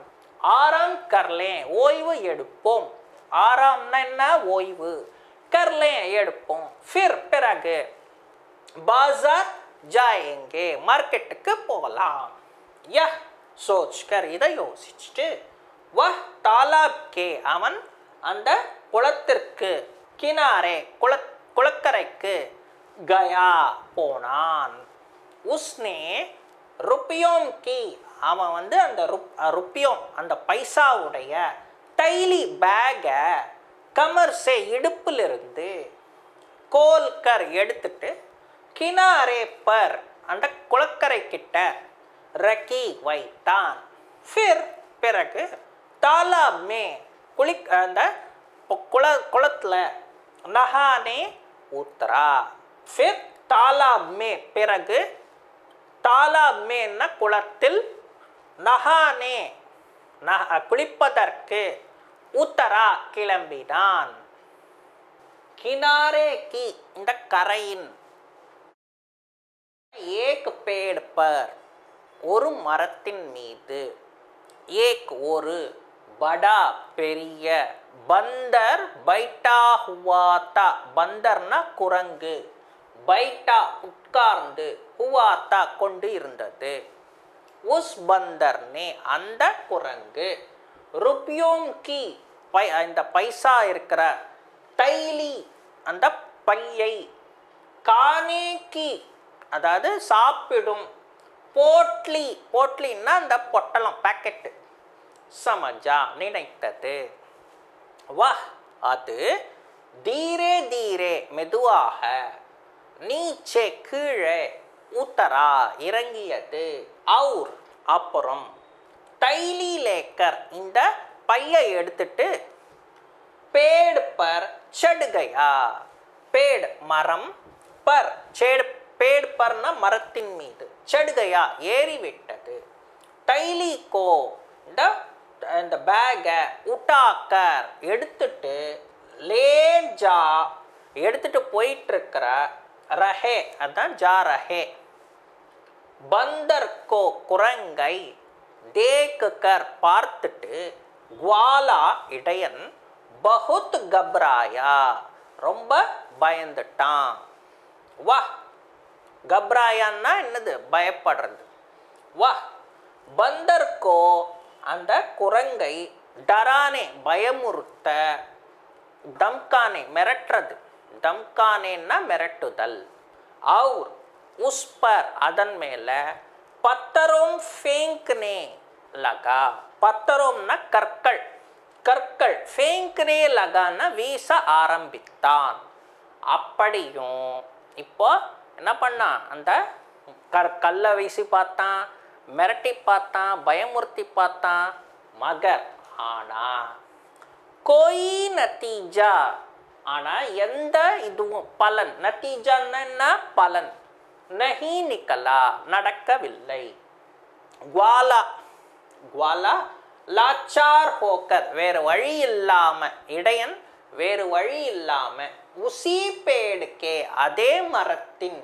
ஆறாம் கர்லேன் ஓய்வு எடுப்போம் ஆறாம்னா என்ன ஓய்வு கர்லேன் எடுப்போம் ஃபிர் பிறகு बाजार जाएंगे மார்க்கெட்டுக்கு போகலாம் யஹ் சோச்கர் இதை யோசிச்சுட்டு வஹ் தாலாப் கே அவன் அந்த குளத்திற்கு கினாரே குள குளக்கரைக்கு கயா போனான் உஸ்னே ருப்பியோம் கி அவன் வந்து அந்த ருப் ருப்பியோம் அந்த பைசாவுடைய தைலி பேகை கமர்ஸே இடுப்பிலிருந்து கோல்கர் எடுத்துட்டு கினாரே பர் அந்த குளக்கரை கிட்ட ரக்கி வைத்தான் ஃபிர் பிறகு தாலாப் மே குளி அந்த பு- குள குளத்தில் நஹானே ஊத்தரா ஃபிர் தாலாப் மே பிறகு தாலாப் மேன்னா குளத்தில் நஹானே நஹ குளிப்பதற்கு உத்தரா கிளம்பினான் கினாரே கி இந்த கரையின் ஏக் பேட் பர் ஒரு மரத்தின் மீது ஏக் ஒரு படா பெரிய பந்தர் பைட்டா ஹுவாத்தா பந்தர்னா குரங்கு பைட்டா உட்கார்ந்து ஹுவாத்தா கொண்டு இருந்தது உஸ் பந்தர் நே அந்த குரங்கு ருப்பியோம் கி பை இந்த பைசா இருக்கிற தைலி அந்த பையை கானே கி அதாவது சாப்பிடும் போட்லி போட்லின்னா அந்த பொட்டலம் பாக்கெட்டு சமஜா நினைத்தது வாஹ் அது தீரே தீரே மெதுவாக நீச்சே கீழே உத்தரா இறங்கியது அவுர் அப்புறம் தைலி லேக்கர் இந்த பையை எடுத்துட்டு பேடு பர் செடுகையா பேடு மரம் பர் செடு பேடு பர்னா மரத்தின் மீது செடுகையா ஏறிவிட்டது தைலி கோ இந்த இந்த பேகை உட்டாக்கர் எடுத்துட்டு லேஜா எடுத்துட்டு போயிட்டு இருக்கிற ரஹே அதான் ஜா ரஹே பந்தர் கோ குரங்கை தேக்குக்கர் பார்த்துட்டு குவாலா இடையன் பகுத் கப்ராயா ரொம்ப பயந்துட்டான் வா கப்ராயான்னா என்னது பயப்படுறது வா பந்தர்கோ அந்த குரங்கை டரானே பயமுறுத்த தம்கானே மிரட்டுறது தம்கானேன்னா மிரட்டுதல் அவுர் உஸ்பர் அதன் மேலே பத்தரோம் ஃபேங்க்னே லகா பத்தரோம்னா கற்கள் கற்கள் ஃபேங்க்னே லகான்னா வீச ஆரம்பித்தான் அப்படியும் இப்போ என்ன பண்ணான் அந்த கற் கல்லை வீசி பார்த்தான் மிரட்டி பார்த்தான் பயமுறுத்தி பார்த்தான் மகர் ஆனா கோயி நத்தீஜா ஆனா எந்த இதுவும் பலன் நத்தீஜான்னா என்ன பலன் நஹி நிக்கலா நடக்கவில்லை குவாலா குவாலா லாச்சார் ஹோக்கர் வேறு வழி இல்லாம இடையன் வேறு வழி இல்லாம உசி பேடுக்கே அதே மரத்தின்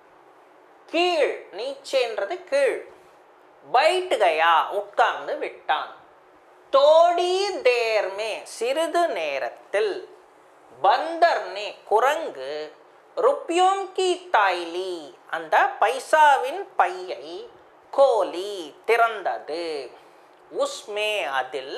கீழ் நீச்சேன்றது கீழ் பைட்டு கயா உட்கார்ந்து விட்டான் தோடி தேர்மே சிறிது நேரத்தில் பந்தர்னே குரங்கு ருப்பியோம் கி தாய்லி அந்த பைசாவின் பையை கோலி திறந்தது உஸ்மே அதில்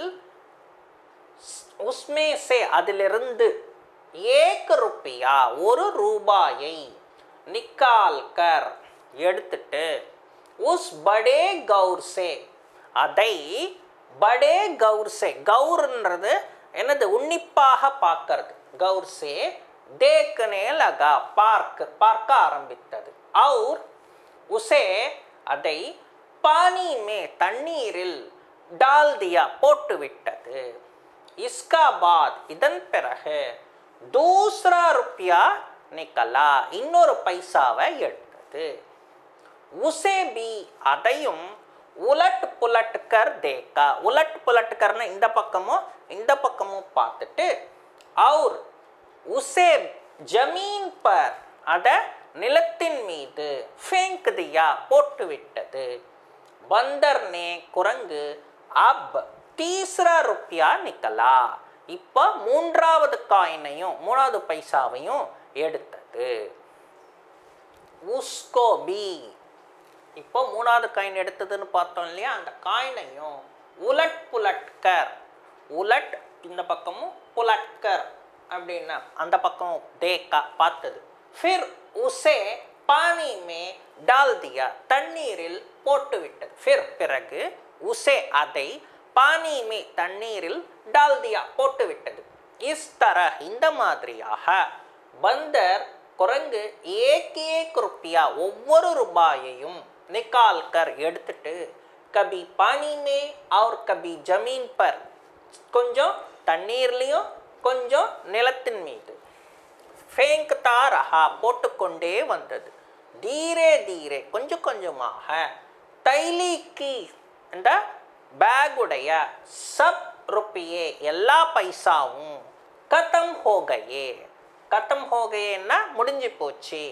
உஸ்மே சே அதிலிருந்து ஏக் ருப்பியா ஒரு ரூபாயை நிக்கால் கர் எடுத்துட்டு உஸ் படே கௌர் சே அதை படே கௌர் சே கௌர்ன்றது என்னது உன்னிப்பாக பார்க்கறது கௌர் சே தேக்கனே லகா பார்க்க பார்க்க ஆரம்பித்தது அவுர் உசே அதை பானி மே தண்ணீரில் டால் தியா போட்டு விட்டது இஸ்கா பாத் இதன் பிறகு தூசரா ருப்பியா நிக்கலா இன்னொரு பைசாவை எடுத்தது உசே பி அதையும் உலட் புலட்கர் தேக்கா உலட் புலட்கர்னு இந்த பக்கமும் இந்த பக்கமும் பார்த்துட்டு அவுர் உசே ஜமீன் பர் அதை நிலத்தின் மீது ஃபேங்க் தியா போட்டு விட்டது பந்தர்னே குரங்கு அப் தீஸ்ரா ருப்பியா நிக்கலா இப்போ மூன்றாவது காயினையும் மூணாவது பைசாவையும் எடுத்தது உஸ்கோ பி இப்போ மூணாவது காயின் எடுத்ததுன்னு பார்த்தோம் இல்லையா அந்த காயினையும் உலட் புலட்கர் உலட் இந்த பக்கமும் புலட்கர் அப்படின்னா அந்த பக்கம் தேக்கா பார்த்தது ஃபிர் உசே பானி மே டால் தியா தண்ணீரில் போட்டு விட்டது ஃபிர் பிறகு உசே அதை பானி மே தண்ணீரில் டால் தியா போட்டு விட்டது இஸ் தர இந்த மாதிரியாக பந்தர் குரங்கு ஏக் ஏக் ருப்பியா ஒவ்வொரு ரூபாயையும் நிக்கால் கர் எடுத்துட்டு கபி பானி மே और கபி ஜமீன் பர் கொஞ்சம் தண்ணீர்லையும் கொஞ்சம் நிலத்தின் மீது ஃபேங்க்தா ரஹா போட்டுக்கொண்டே வந்தது தீரே தீரே கொஞ்சம் கொஞ்சமாக தைலிக்கு இந்த பேகுடைய சப் ருப்பியே எல்லா பைசாவும் கத்தம் ஹோகையே கத்தம் ஹோகையேன்னா முடிஞ்சு போச்சு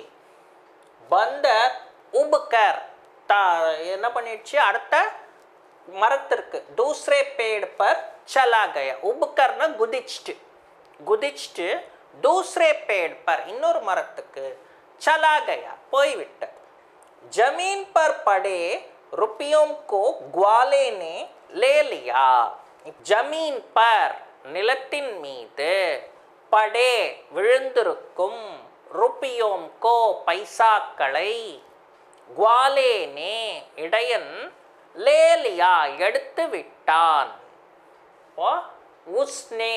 பந்தர் உபுக்கர் த என்ன பண்ணிடுச்சு அடுத்த மரத்திற்கு தூசரே பேடு பர் சலா கயா உபுக்கர்னா குதிச்சுட்டு குதிச்சுட்டு தூசரே பேடு பர் இன்னொரு மரத்துக்கு சலா கயா போய்விட்ட ஜமீன் பர் படே रुपयों को ग्वाले ने ले लिया ஜமீன் பர் நிலத்தின் மீது படே விழுந்திருக்கும் ருப்பியோம் கோ பைசாக்களை குவாலேனே இடையன் லேலியா எடுத்து விட்டான் ஓ உஸ்னே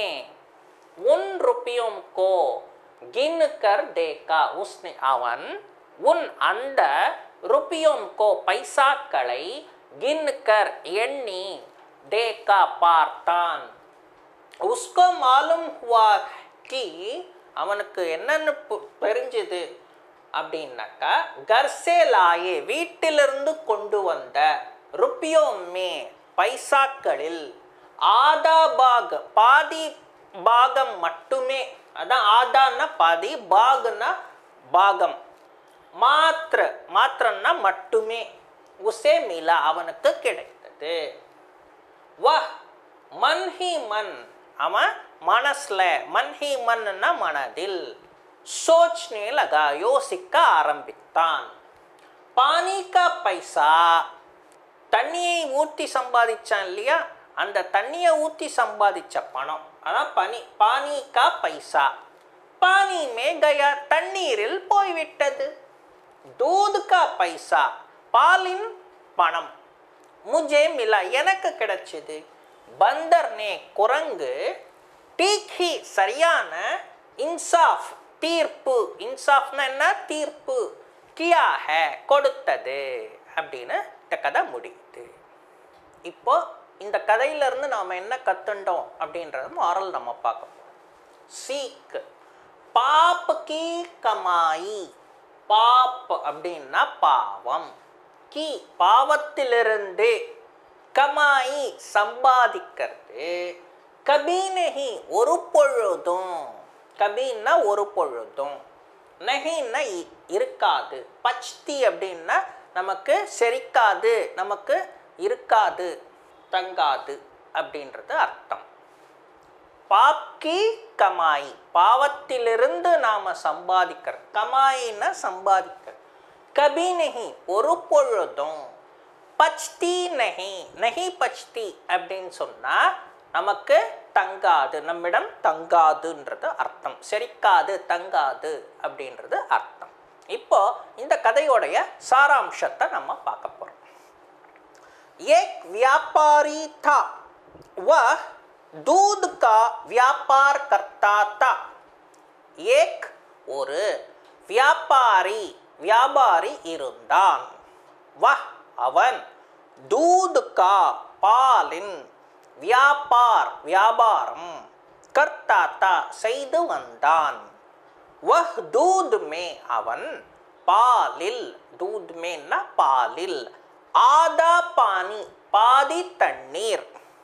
உன் ருப்பியோம் கோ கின் கர் தேக்கா உஸ்னே அவன் உன் அந்த ருப்பியோம் கோ பைசாக்களை கின் கர் எண்ணி தேக்கா பார்த்தான் உஸ்கோ மாலும் ஹுவா கி அவனுக்கு என்னன்னு பு- தெரிஞ்சுது அப்படின்னாக்கா கர்சே லாயே வீட்டிலிருந்து கொண்டு வந்த ருப்பியோமே பைசாக்களில் ஆதா பாக் பாதி பாகம் மட்டுமே அதான் ஆதான்னா பாதி பாகுன்னா பாகம் மாத்திர மாத்திரம்னா மட்டுமே உசே மிலா அவனுக்கு கிடைத்தது வஹ் மன் ஹி மன் அவன் மனசுல மன் ஹி மன்னா மனதில் சோச்னே லகா யோசிக்க ஆரம்பித்தான் பானி கா பைசா தண்ணியை ஊற்றி சம்பாதிச்சான் இல்லையா அந்த தண்ணியை ஊற்றி சம்பாதிச்ச பணம் அதான் பனி பானி கா பைசா பானி மே கயா தண்ணீரில் போய்விட்டது தூது கா பைசா பாலின் பணம் முஜே மிலா எனக்கு கிடைச்சது பந்தர்னே குரங்கு டீக்கி சரியான இன்சாஃப் தீர்ப்பு இன்சாஃப்னா என்ன தீர்ப்பு கியா ஹே கொடுத்தது அப்படின்னு இந்த கதை முடியுது இப்போ இந்த கதையிலிருந்து நாம் என்ன கத்துண்டோம் அப்படின்றது மாரல் நம்ம பார்க்க போறோம் சீக் பாப் கி கமாயி பாப் அப்படின்னா பாவம் கி பாவத்திலிருந்து கமாயி சம்பாதிக்கிறது கபி நஹி ஒரு பொழுதும் கபின்னா ஒரு பொழுதும் நஹின்னா இ- இருக்காது பச்தி அப்படின்னா நமக்கு செரிக்காது நமக்கு இருக்காது தங்காது அப்படின்றது அர்த்தம் பாப்கி கமாய் பாவத்திலிருந்து நாம சம்பாதிக்கிறது கமாயின்னா சம்பாதிக்கிறது கபி நஹி ஒரு பொழுதும் பச்தி நஹி நஹி பச்தி அப்படின்னு சொன்னா நமக்கு தங்காது நம்மிடம் தங்காதுன்றது அர்த்தம் செரிக்காது தங்காது அப்படின்றது அர்த்தம் இப்போ இந்த கதையோடைய சாராம்சத்தை நம்ம பார்க்க போறோம் एक व्यापारी था वह दूध का व्यापार करता था एक ஒரு வியாபாரி வியாபாரி இருந்தான் வஹ் அவன் தூது கா பாலின் வியாபார் வியாபாரம் கர்த்தாத்தா செய்து வந்தான் வஹ் தூத் மே அவன் பாலில் தூத் மேன்னா பாலில் ஆதா பானி பாதி தண்ணீர்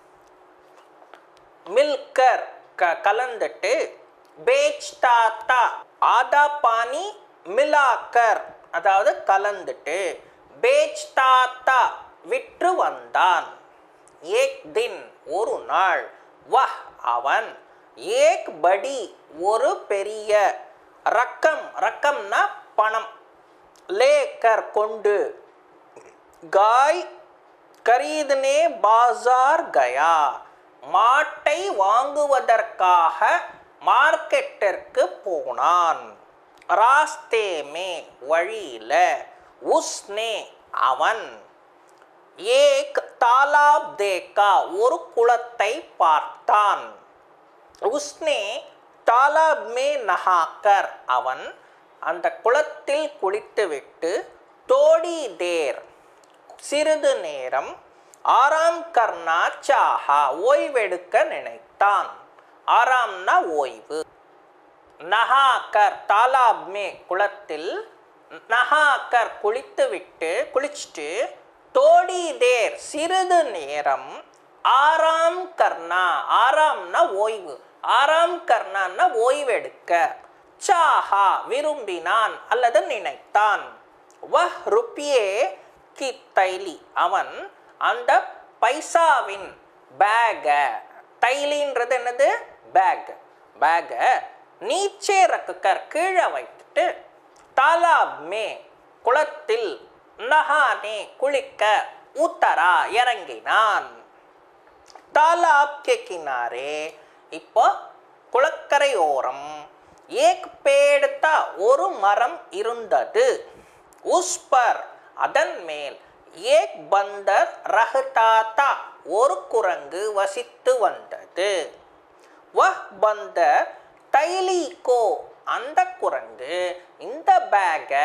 மில்கர் க கலந்துட்டு பேச்தாத்தா ஆதா பானி மிலாக்கர் அதாவது கலந்துட்டு பேச்தாத்தா விற்று வந்தான் ஏக் தின் ஒரு நாள் வஹ் அவன் ஏக் படி ஒரு பெரிய ரக்கம் ரக்கம்னா பணம் லேக்கர் கொண்டு காய் கரீதனே பாசார் கயா மாட்டை வாங்குவதற்காக மார்க்கெட்டிற்கு போனான் ராஸ்தே மே வழியில உஸ்னே அவன் ஏக் தாலாப் தேக்கா ஒரு குளத்தை பார்த்தான் உஸ்னே தாலாப் மே நஹாக்கர் அவன் அந்த குளத்தில் குளித்துவிட்டு தோடி தேர் சிறிது நேரம் ஆராம் கர்னா சாஹா ஓய்வெடுக்க நினைத்தான் ஆராம்னா ஓய்வு நஹாக்கர் தாலாப் மே குளத்தில் நஹாக்கர் குளித்துவிட்டு குளிச்சுட்டு தோடி தேர் சிறிது நேரம் ஆராம் கர்ணா ஆராம்னா ஓய்வு ஆராம் கர்ணான்னா ஓய்வெடுக்க சாஹா விரும்பினான் அல்லது நினைத்தான் வஹ் ருப்பியே கி தைலி அவன் அந்த பைசாவின் பேக தைலின்றது என்னது பேக் பேகை நீச்சே ரக்குக்கர் கீழே வைத்துட்டு தாலாப் மே குளத்தில் நஹானே குளிக்க உத்தரா இறங்கினான் தாலாப் கே கினாரே இப்போ குளக்கரையோரம் ஏக் பேடுத்தா ஒரு மரம் இருந்தது உஸ் பர் அதன் மேல் ஏக் பந்தர் ரஹ்தாத்தா ஒரு குரங்கு வசித்து வந்தது வஹ் பந்தர் தைலீகோ அந்த குரங்கு இந்த பேகை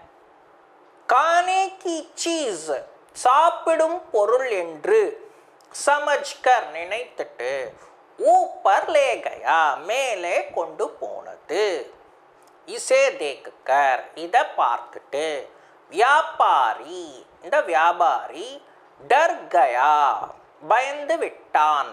கானே கி சீஸ் சாப்பிடும் பொருள் என்று சமஜ்கர் நினைத்துட்டு ஊப்பர் லேகையா மேலே கொண்டு போனது இசே தேக்குக்கர் இதை பார்த்துட்டு வியாபாரி இந்த வியாபாரி டர் கயா பயந்து விட்டான்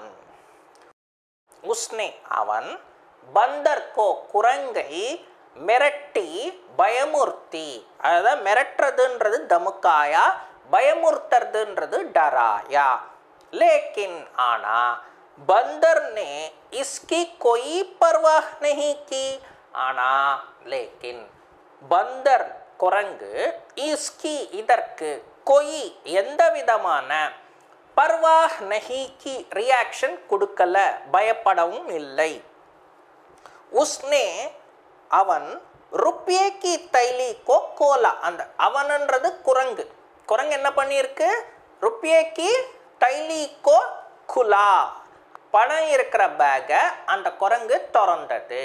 உஸ்னே அவன் பந்தர்கோ குரங்கை மிரட்டி பயமுறுத்தி அதாவது மிரட்டுறதுன்றது தமுக்காயா பயமுறுத்துறதுன்றது டராயா லேக்கின் ஆனா பந்தர் ने इसकी कोई परवाह नहीं की ஆனா லேக்கின் பந்தர் குரங்கு இஸ்கி இதற்கு கொய் எந்த விதமான பர்வாஹ் நஹிக்கு ரியாக்ஷன் கொடுக்கல பயப்படவும் இல்லை உஸ்னே அவன் ருப்பியே கி தைலி கோ கோலா அந்த அவனன்றது குரங்கு குரங்கு என்ன பண்ணியிருக்கு ருப்பியே கி தைலி கோ குலா பணம் இருக்கிற பேக்கை அந்த குரங்கு திறந்தது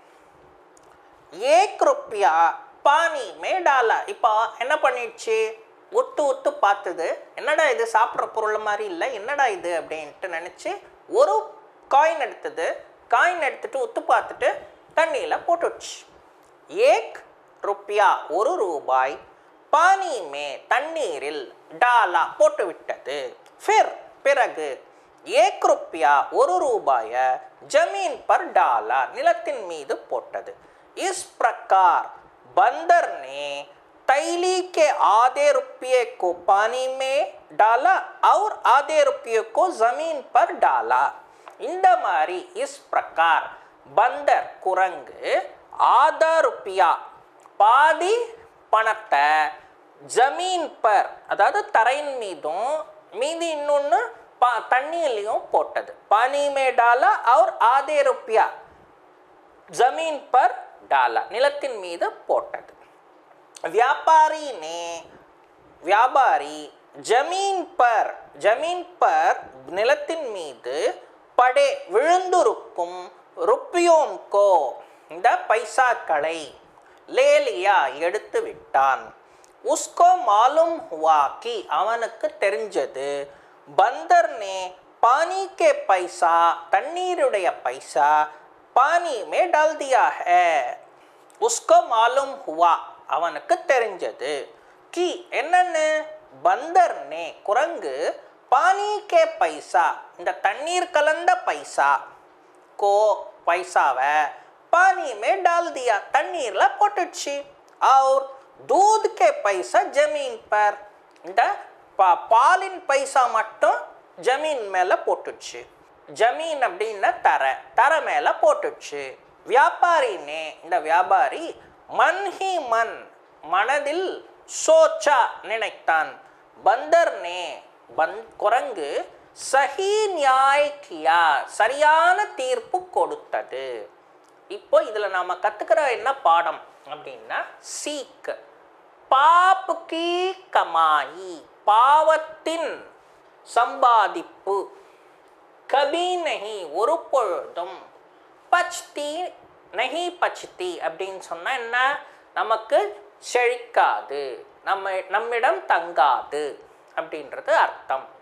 ஏக் ருப்பியா பானி மேடாலா இப்போ என்ன பண்ணிடுச்சு உத்து உத்து பார்த்தது என்னடா இது சாப்பிட்ற பொருள் மாதிரி இல்லை என்னடா இது அப்படின்ட்டு நினச்சி ஒரு காயின் எடுத்தது காயின் எடுத்துட்டு உத்து பார்த்துட்டு தண்ணியில் போட்டுடுச்சு ஏக் ருப்பியா ஒரு ரூபாய் பானி மே தண்ணீரில் டாலா போட்டு விட்டது ஃபிர் பிறகு ஏக் ருப்பியா ஒரு ரூபாய ஜமீன் பர் டாலா நிலத்தின் மீது போட்டது இஸ் பிரकार बंदर ने तैली के आधे रुपये को पानी में डाला और आधे रुपये को जमीन पर डाला இந்த மாதிரி இஸ் பிரकार பந்தர் குரங்கு ஆதா ருப்பியா பாதி பணத்தை ஜமீன் பர் அதாவது தரையின் மீதும் மீதி இன்னொன்று பா தண்ணியிலையும் போட்டது பானி மே டாலா அவர் ஆதே ருப்பியா ஜமீன் பர் டாலா நிலத்தின் மீது போட்டது வியாபாரி நே வியாபாரி ஜமீன் பர் ஜமீன் பர் நிலத்தின் மீது படே விழுந்திருக்கும் ருப்பியோம் கோ இந்த பைசாக்களை லேலியா எடுத்து விட்டான் உஸ்கோ மாலும் ஹுவா கி அவனுக்கு தெரிஞ்சது பந்தர் நே பானி கே பைசா தண்ணீருடைய பைசா பானி மே டால் தியா ஹே உஸ்கோ மாலும் ஹுவா அவனுக்கு தெரிஞ்சது கி என்னன்னு பந்தர் நே குரங்கு பானி கே பைசா இந்த தண்ணீர் கலந்த பைசா கோ பைசாவை பானி மே டால் தியா தண்ணீரில் போட்டுடுச்சு और दूध के पैसा जमीन पर இந்த பா பாலின் பைசா மட்டும் ஜமீன் மேலே போட்டுச்சு ஜமீன் அப்படின்னா தரை தரை மேலே போட்டுச்சு வியாபாரினே இந்த வியாபாரி மன்ஹி மன் மனதில் சோச்சா நினைத்தான் பந்தர் நே பந் குரங்கு சஹி நியாய் கியா சரியான தீர்ப்பு கொடுத்தது இப்போ இதில் நாம் கற்றுக்கிற என்ன பாடம் அப்படின்னா சீக் பாப் கி கமாயி பாவத்தின் சம்பாதிப்பு கபி நஹி ஒரு பொழுதும் பச்தி நஹி பச்தி அப்படின்னு சொன்னால் என்ன நமக்கு செழிக்காது நம்ம நம்மிடம் தங்காது அப்படின்றது அர்த்தம்